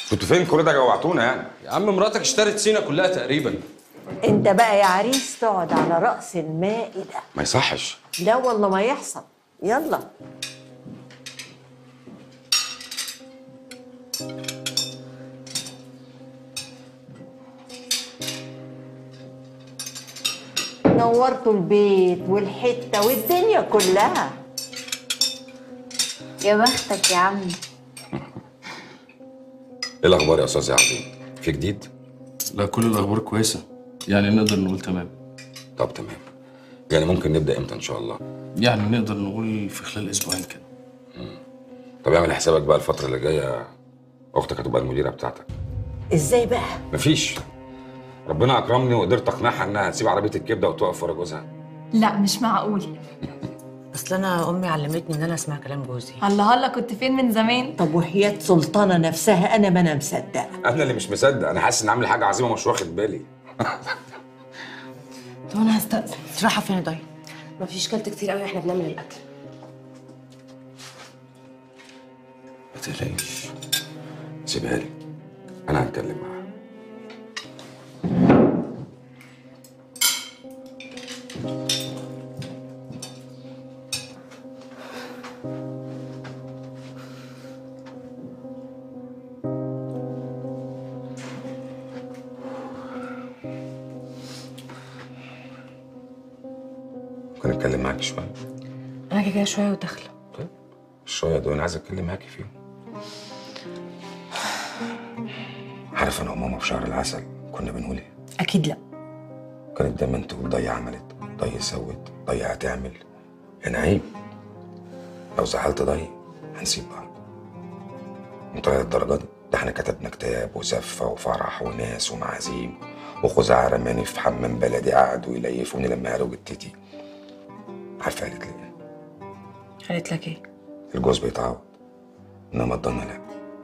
كنتوا فين كل ده جوعتونا يعني يا عم مراتك اشترت سينا كلها تقريبا انت بقى يا عريس تقعد على رأس المائدة ما يصحش لا والله ما يحصل يلا نورتوا البيت والحتة والدنيا كلها يا بختك يا عم ايه الاخبار يا استاذ يا عظيم في جديد لا كل الاخبار كويسه يعني نقدر نقول تمام طب تمام يعني ممكن نبدا امتى ان شاء الله يعني نقدر نقول في خلال اسبوعين كده طب اعمل حسابك بقى الفتره اللي جايه اختك هتبقى المديره بتاعتك ازاي بقى مفيش ربنا اكرمني وقدرت اقنعها انها تسيب عربيه الكبده وتقف ورا جوزها لا مش معقول اصل انا امي علمتني ان انا اسمع كلام جوزي الله الله كنت فين من زمان طب وحياة سلطانة نفسها أنا ما أنا مصدقة انا اللي مش مصدق انا حاسس ان عامل حاجه عظيمه مش واخد بالي طب انا هستأذن رايحه فين يا ضي مفيش كلت كتير قوي احنا بنعمل الاكل ما تقلقيش سيبها لي انا هتكلم معاها ممكن اتكلم معاك شويه انا كده كده شويه وداخله طيب الشوية دول انا عايز اتكلم معاكي فيهم عارف انا وماما في شهر العسل كنا بنقول ايه؟ اكيد لا كانت دايما تقول ضي عملت ضي سوت ضي هتعمل يعني عيب لو زعلت ضي هنسيب بعض انت للدرجة دي ده احنا كتبنا كتاب وزفة وفرح وناس ومعازيم وخزعة رماني في حمام بلدي قعدوا يليفوني لما هروا جدتي عارفة قالت لي ايه؟ قالت لك ايه الجوز بيتعوض انما الضنا لا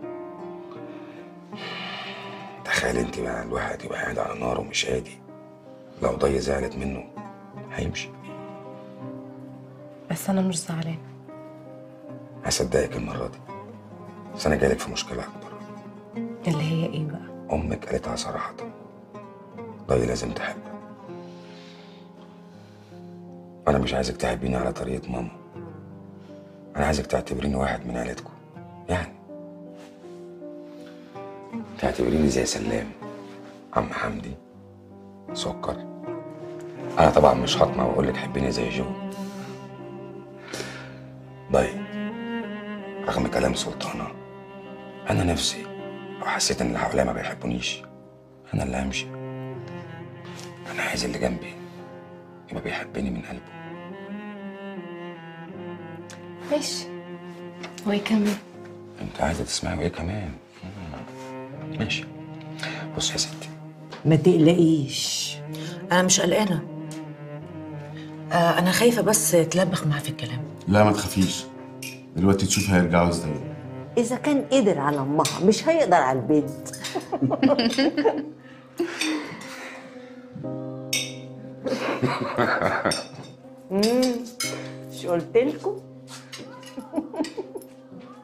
تخيل انت بقى الواحد يبقى قاعد على نار ومش هادي لو ضي زعلت منه هيمشي بس انا مش زعلانه هصدقك المرة دي بس انا جايلك في مشكلة اكبر اللي هي ايه بقى امك قالتها صراحة ضي لازم تحبك انا مش عايزك تحبيني على طريقة ماما انا عايزك تعتبريني واحد من عيلتكم يعني تعتبريني زي سلام عم حمدي سكر انا طبعا مش هطمع واقول لك حبيني زي جو ضي رغم كلام سلطانة انا نفسي لو حسيت ان اللي حواليا ما بيحبونيش انا اللي همشي انا عايز اللي جنبي يبقى بيحبني من قلبه ماشي وايه كمان انت عايزه تسمعي ايه كمان مم. ماشي بص يا ستي ما تقلقيش انا مش قلقانه آه انا خايفه بس تلبخ معاه في الكلام لا ما تخافيش دلوقتي تشوف هيرجعوا ازاي إذا كان قدر على أمها مش هيقدر على البنت مم، مش قلت لكم